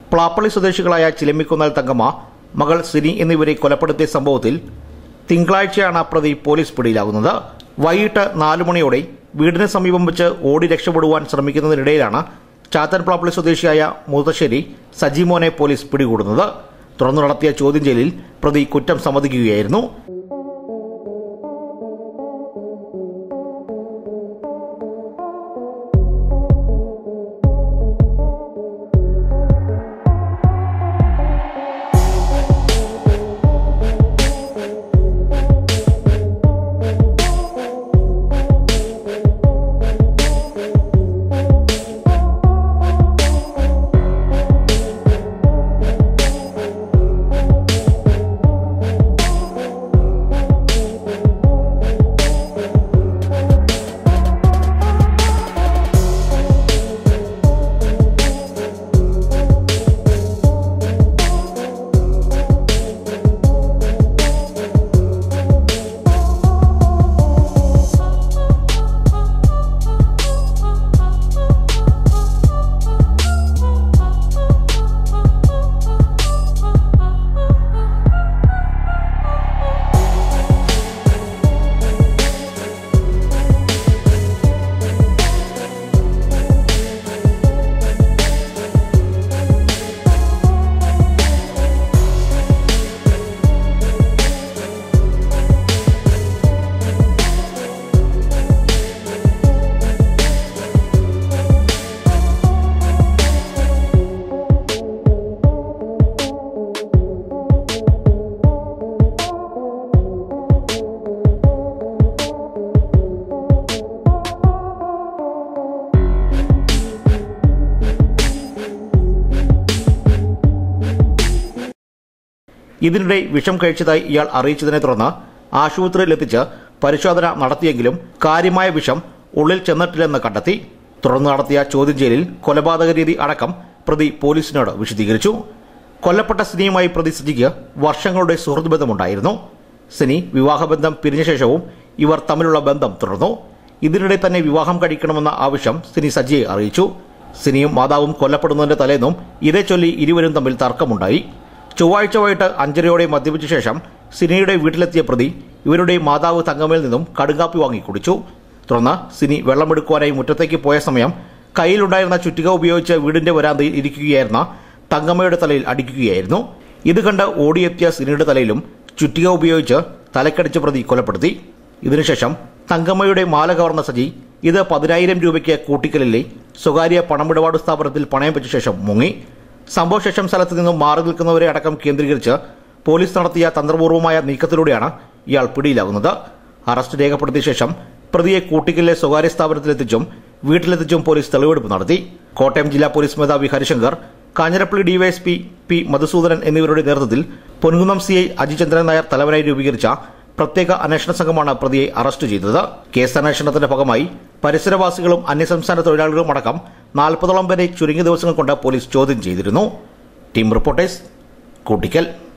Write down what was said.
പ്ലാപ്പള്ളി സ്വദേശികളായ ചിലമ്മിക്കുന്നൽ തങ്കമ്മ മകൾ സിനി എന്നിവരെ കൊലപ്പെടുത്തിയ സംഭവത്തിൽ തിങ്കളാഴ്ചയാണ് പ്രതി പോലീസ് പിടിയിലാകുന്നത് വൈകിട്ട് നാലു മണിയോടെ വീടിന് സമീപം വെച്ച് ഓടി രക്ഷപ്പെടുവാൻ ശ്രമിക്കുന്നതിനിടയിലാണ് ചാത്തൻ പ്ലാപ്പള്ളി സ്വദേശിയായ മൂത്തശ്ശേരി സജിമോനെ പോലീസ് പിടികൂടുന്നത് തുടർന്ന് നടത്തിയ ചോദ്യം ചെയ്യലിൽ പ്രതി കുറ്റം സമ്മതിക്കുകയായിരുന്നു ഇതിനിടെ വിഷം കഴിച്ചതായി ഇയാൾ അറിയിച്ചതിനെ തുടർന്ന് ആശുപത്രിയിലെത്തിച്ച് പരിശോധന നടത്തിയെങ്കിലും കാര്യമായ വിഷം ഉള്ളിൽ ചെന്നിട്ടില്ലെന്ന് കണ്ടെത്തി തുടർന്ന് നടത്തിയ ചോദ്യം ചെയ്യലിൽ കൊലപാതക രീതി അടക്കം പ്രതി പോലീസിനോട് വിശദീകരിച്ചു കൊല്ലപ്പെട്ട സിനിയുമായി പ്രതി സജിക്ക് വർഷങ്ങളുടെ സുഹൃത്ത് ബന്ധമുണ്ടായിരുന്നു സിനി വിവാഹബന്ധം പിരിഞ്ഞ ശേഷവും ഇവർ തമ്മിലുള്ള ബന്ധം തുടർന്നു ഇതിനിടെ തന്നെ വിവാഹം കഴിക്കണമെന്ന ആവശ്യം സിനി സജിയെ അറിയിച്ചു സിനിയും മാതാവും കൊല്ലപ്പെടുന്നതിന്റെ തലേന്നും ഇതേ ചൊല്ലി ഇരുവരും തമ്മിൽ തർക്കമുണ്ടായി ചൊവ്വാഴ്ച വൈകിട്ട് അഞ്ചരയോടെ മദ്യപിച്ച ശേഷം സിനിയുടെ വീട്ടിലെത്തിയ പ്രതി ഇവരുടെ മാതാവ് തങ്കമ്മയിൽ നിന്നും കടുങ്കാപ്പി വാങ്ങി കുടിച്ചു തുടർന്ന് സിനി വെള്ളമെടുക്കുവാനായി മുറ്റത്തേക്ക് പോയ സമയം കയ്യിലുണ്ടായിരുന്ന ചുറ്റിക ഉപയോഗിച്ച് വീടിന്റെ വരാന്തയിൽ ഇരിക്കുകയായിരുന്ന തങ്കമ്മയുടെ തലയിൽ അടിക്കുകയായിരുന്നു ഇത് കണ്ട് ഓടിയെത്തിയ സിനിയുടെ തലയിലും ചുറ്റിക ഉപയോഗിച്ച് തലക്കടിച്ച പ്രതി കൊലപ്പെടുത്തി ഇതിനുശേഷം തങ്കമ്മയുടെ മാല കവർന്ന സജി ഇത് പതിനായിരം രൂപയ്ക്ക് കൂട്ടിക്കലിലെ സ്വകാര്യ പണമിടപാട് സ്ഥാപനത്തിൽ പണയം വെച്ച ശേഷം മുങ്ങി സംഭവശേഷം സ്ഥലത്ത് നിന്നും മാറി നിൽക്കുന്നവരെ അടക്കം കേന്ദ്രീകരിച്ച് പോലീസ് നടത്തിയ തന്ത്രപൂർവമായ നീക്കത്തിലൂടെയാണ് ഇയാൾ പിടിയിലാകുന്നത് അറസ്റ്റ് രേഖപ്പെടുത്തിയ ശേഷം പ്രതിയെ കൂട്ടിക്കലിലെ സ്വകാര്യ സ്ഥാപനത്തിലെത്തിച്ചും വീട്ടിലെത്തിച്ചും പോലീസ് തെളിവെടുപ്പ് നടത്തി കോട്ടയം ജില്ലാ പോലീസ് മേധാവി ഹരിശങ്കർ കാഞ്ഞിരപ്പള്ളി ഡിവൈഎസ്പി പി മധുസൂദനൻ എന്നിവരുടെ നേതൃത്വത്തിൽ പൊൻകുന്നം സി ഐ അജിചന്ദ്രൻ നായർ തലവനായി രൂപീകരിച്ച പ്രത്യേക അന്വേഷണ സംഘമാണ് പ്രതിയെ അറസ്റ്റ് ചെയ്തത് കേസ് അന്വേഷണത്തിന്റെ ഭാഗമായി പരിസരവാസികളും അന്യസംസ്ഥാന തൊഴിലാളികളും അടക്കം നാൽപ്പതോളം പേരെ ചുരുങ്ങിയ ദിവസങ്ങൾ കൊണ്ട് പോലീസ് ചോദ്യം ചെയ്തിരുന്നു ടീം റിപ്പോർട്ടേഴ്സ് കൂട്ടിക്കൽ